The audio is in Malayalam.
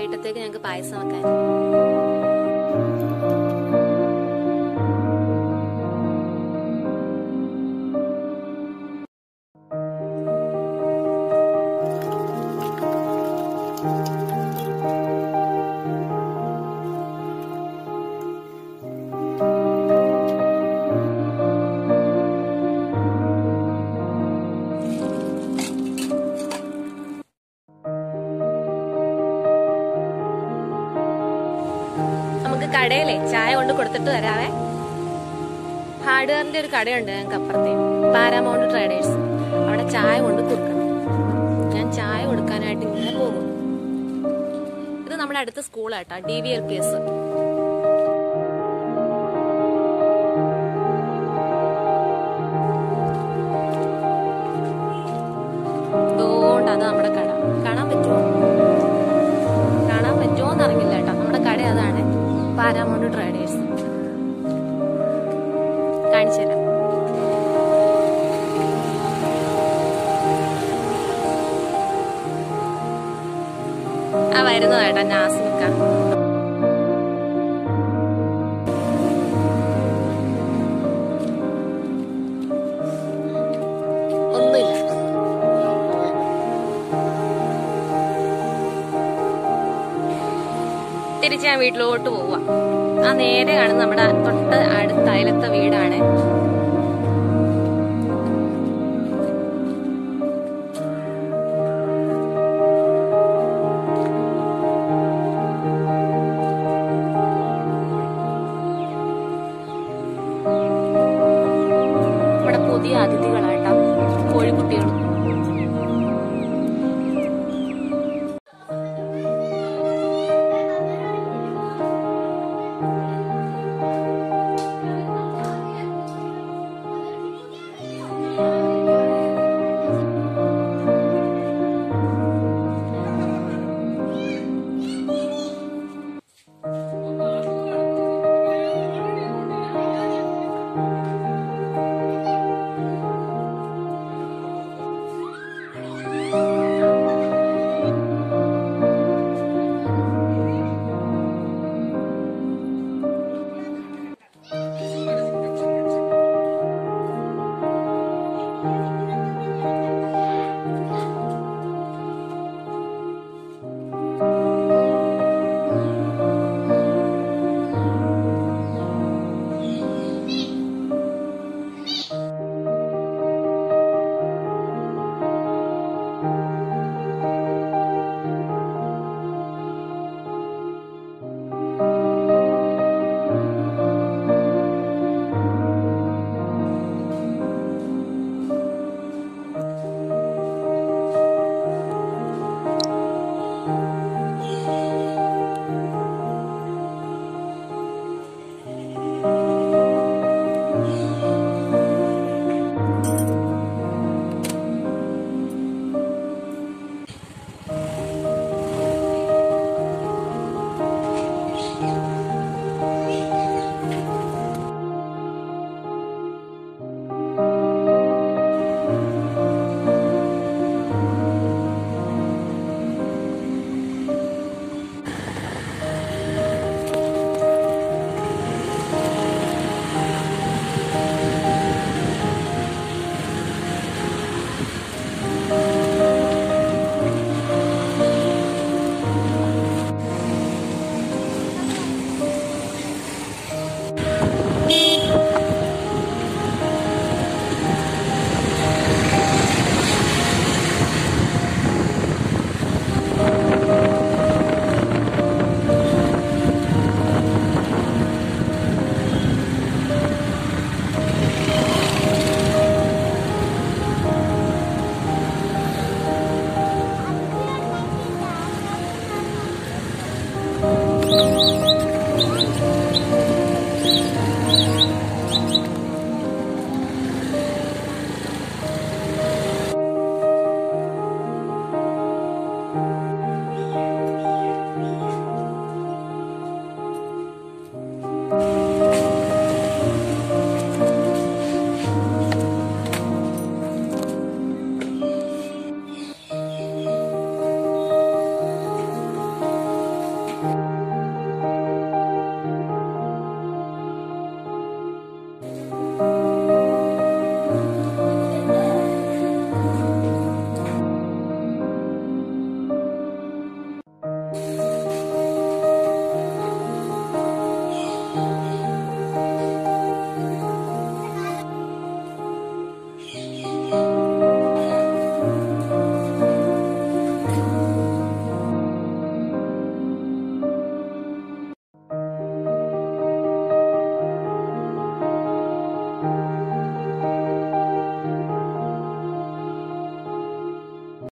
വൈകിട്ടത്തേക്ക് ഞങ്ങൾക്ക് പായസം വെക്കാൻ നമുക്ക് കടയിലെ ചായ കൊണ്ട് കൊടുത്തിട്ട് വരാവേ ഹാർഡ്വെയറിന്റെ ഒരു കടയുണ്ട് ഞങ്ങൾക്ക് അപ്പുറത്തെ പാരാമൗണ്ട് ട്രേഡേഴ്സ് അവിടെ ചായ കൊണ്ട് കൊടുക്കണം ഞാൻ ചായ കൊടുക്കാനായിട്ട് ഇങ്ങനെ പോകും ഇത് നമ്മുടെ അടുത്ത സ്കൂളാട്ടോ D V L P S അതുകൊണ്ട് അത് നമ്മുടെ കട കാണാൻ പറ്റുമോ കാണാൻ പറ്റുമോ എന്നറിയില്ല കേട്ടോ നമ്മുടെ കട അതാണ് പാരാമൗണ്ട് ട്രേഡേഴ്സ് കാണിച്ചു തരാം ആ വരുന്നതായിട്ടാ നാസിമിക്ക ഒന്നുമില്ല തിരിച്ച് ഞാൻ വീട്ടിലോട്ട് പോവാ ആ നേരെ കാണുന്ന നമ്മുടെ തൊട്ട് അടുത്ത അയലത്തെ വീടാണ്